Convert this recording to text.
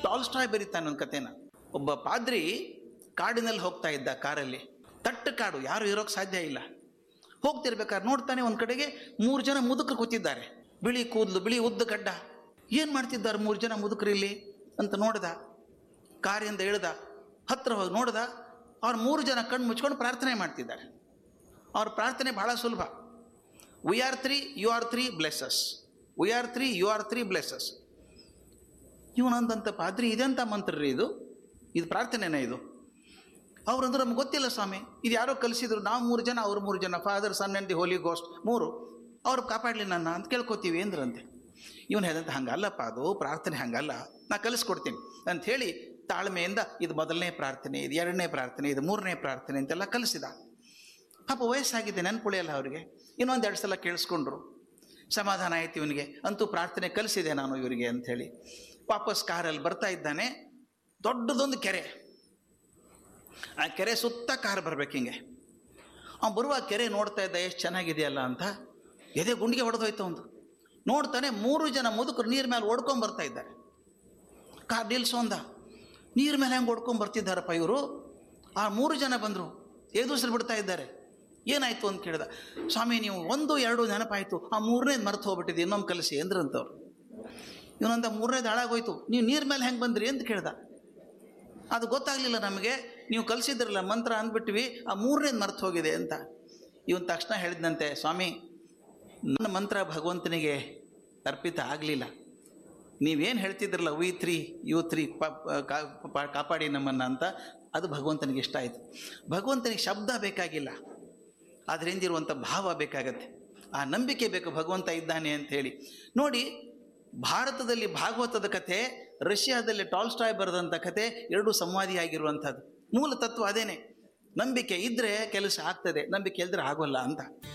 Tolstoy ಬರೀತಾನೆ ಒಂದು ಕಥೆನ ಒಬ್ಬ ಪಾದ್ರಿ ಕಾಡಿನಲ್ಲಿ ಹೋಗ್ತಾ ಇದ್ದ ಕಾರಲ್ಲಿ ತಟ್ಟು ಕಾಡು ಯಾರು ಇರೋಕ್ಕೆ ಸಾಧ್ಯ ಇಲ್ಲ ಹೋಗ್ತಿರ್ಬೇಕಾದ್ರೆ ನೋಡ್ತಾನೆ ಒಂದು ಕಡೆಗೆ ಮೂರು ಜನ ಮುದುಕರು ಕೂತಿದ್ದಾರೆ ಬಿಳಿ ಕೂದಲು ಬಿಳಿ ಉದ್ದ ಗಡ್ಡ ಏನು ಮಾಡ್ತಿದ್ದಾರೆ ಮೂರು ಜನ ಮುದುಕರು ಇಲ್ಲಿ ಅಂತ ನೋಡ್ದ ಕಾರಿಂದ ಇಳ್ದ ಹತ್ರ ಹೋಗಿ ನೋಡ್ದ ಅವ್ರು ಮೂರು ಜನ ಕಣ್ಣು ಮುಚ್ಕೊಂಡು ಪ್ರಾರ್ಥನೆ ಮಾಡ್ತಿದ್ದಾರೆ ಅವ್ರ ಪ್ರಾರ್ಥನೆ ಬಹಳ ಸುಲಭ we are three you are three blesses we are three you are three blesses ಇವನಂದಂತ ಪಾದ್ರಿ ಇದೆಂತ ಮಂತ್ರ ರೀ ಇದು ಇದು ಪ್ರಾರ್ಥನೆನೇ ಇದು ಅವ್ರಂದ್ರೆ ನಮ್ಗೆ ಗೊತ್ತಿಲ್ಲ ಸ್ವಾಮಿ ಇದು ಯಾರೋ ಕಲಿಸಿದ್ರು ನಾವು ಮೂರು ಜನ ಅವ್ರು ಮೂರು ಜನ father son and the holy ghost ಮೂರು ಅವ್ರು ಕಾಪಾಡಲಿ ನನ್ನ ಅಂತ ಕೇಳ್ಕೊತೀವಿ ಅಂದ್ರಂತೆ ಇವನು ಹೇಳಿದಂತ ಹಂಗಲ್ಲಪ್ಪ ಅದು ಪ್ರಾರ್ಥನೆ ಹಂಗಲ್ಲ ನಾ ಕಲಿಸ್ಕೊಡ್ತೀನಿ ಅಂತ ಹೇಳಿ ತಾಳ್ಮೆಯಿಂದ ಇದು ಮೊದಲನೇ ಪ್ರಾರ್ಥನೆ ಇದು ಎರಡನೇ ಪ್ರಾರ್ಥನೆ ಇದು ಮೂರನೇ ಪ್ರಾರ್ಥನೆ ಅಂತೆಲ್ಲ ಕಲಿಸಿದ ಪಾಪ ವಯಸ್ಸಾಗಿದೆ ನೆನ್ಪುಳಿಯಲ್ಲ ಅವರಿಗೆ ಇನ್ನೊಂದು ಎರಡು ಸಲ ಕೇಳಿಸ್ಕೊಂಡ್ರು ಸಮಾಧಾನ ಆಯ್ತು ಇವನಿಗೆ ಅಂತೂ ಪ್ರಾರ್ಥನೆ ಕಲಿಸಿದೆ ನಾನು ಇವರಿಗೆ ಅಂಥೇಳಿ ವಾಪಸ್ ಕಾರಲ್ಲಿ ಬರ್ತಾ ಇದ್ದಾನೆ ದೊಡ್ಡದೊಂದು ಕೆರೆ ಆ ಕೆರೆ ಸುತ್ತ ಕಾರ್ ಬರ್ಬೇಕು ಹಿಂಗೆ ಅವ್ನು ಬರುವ ಕೆರೆ ನೋಡ್ತಾ ಇದ್ದ ಎಷ್ಟು ಚೆನ್ನಾಗಿದೆಯಲ್ಲ ಅಂತ ಎದೆ ಗುಂಡಿಗೆ ಹೊಡೆದೋಯ್ತು ಒಂದು ನೋಡ್ತಾನೆ ಮೂರು ಜನ ಮುದುಕರು ನೀರು ಮೇಲೆ ಓಡ್ಕೊಂಡ್ ಬರ್ತಾ ಇದ್ದಾರೆ ಕಾರ್ ನಿಲ್ಸೋಂದ ನೀರು ಮೇಲೆ ಹೆಂಗೆ ಓಡ್ಕೊಂಡ್ ಬರ್ತಿದ್ದಾರಪ್ಪ ಇವರು ಆ ಮೂರು ಜನ ಬಂದರು ಏದುಸಿರು ಬಿಡ್ತಾ ಇದ್ದಾರೆ ಏನಾಯ್ತು ಅಂತ ಕೇಳಿದ ಸ್ವಾಮಿ ನೀವು ಒಂದು ಎರಡು ನೆನಪಾಯಿತು ಆ ಮೂರನೇದು ಮರ್ತು ಹೋಗ್ಬಿಟ್ಟಿದೆ ಇನ್ನೊಮ್ಮೆ ಕಲಿಸಿ ಅಂದ್ರಂತವ್ರು ಇವನಂದ ಮೂರನೇದು ಹಾಳಾಗೋಯ್ತು ನೀವು ನೀರು ಮೇಲೆ ಹೆಂಗೆ ಬಂದ್ರಿ ಅಂತ ಕೇಳ್ದ ಅದು ಗೊತ್ತಾಗಲಿಲ್ಲ ನಮಗೆ ನೀವು ಕಲಿಸಿದ್ರಲ್ಲ ಮಂತ್ರ ಅಂದ್ಬಿಟ್ವಿ ಆ ಮೂರನೇದು ಮರ್ತು ಹೋಗಿದೆ ಅಂತ ಇವನ್ ತಕ್ಷಣ ಹೇಳಿದ್ನಂತೆ ಸ್ವಾಮಿ ನನ್ನ ಮಂತ್ರ ಭಗವಂತನಿಗೆ ಅರ್ಪಿತ ಆಗಲಿಲ್ಲ ನೀವೇನು ಹೇಳ್ತಿದ್ರಲ್ಲ ವಿ ತ್ರೀ ಯು ತ್ರೀ ಕಾಪಾಡಿ ನಮ್ಮನ್ನು ಅಂತ ಅದು ಭಗವಂತನಿಗೆ ಇಷ್ಟ ಆಯಿತು ಭಗವಂತನಿಗೆ ಶಬ್ದ ಬೇಕಾಗಿಲ್ಲ ಅದರಿಂದಿರುವಂಥ ಭಾವ ಬೇಕಾಗತ್ತೆ ಆ ನಂಬಿಕೆ ಬೇಕು ಭಗವಂತ ಇದ್ದಾನೆ ಅಂತ ಹೇಳಿ ನೋಡಿ ಭಾರತದಲ್ಲಿ ಭಾಗವತದ ಕಥೆ ರಷ್ಯಾದಲ್ಲಿ ಟಾಲ್ಸ್ಟಾಯ್ ಬರೆದಂಥ ಕಥೆ ಎರಡು ಸಂವಾದಿಯಾಗಿರುವಂಥದ್ದು ಮೂಲ ತತ್ವ ಅದೇನೆ ನಂಬಿಕೆ ಇದ್ದರೆ ಕೆಲಸ ಆಗ್ತದೆ ನಂಬಿಕೆ ಇಲ್ಲದ್ರೆ ಆಗೋಲ್ಲ ಅಂತ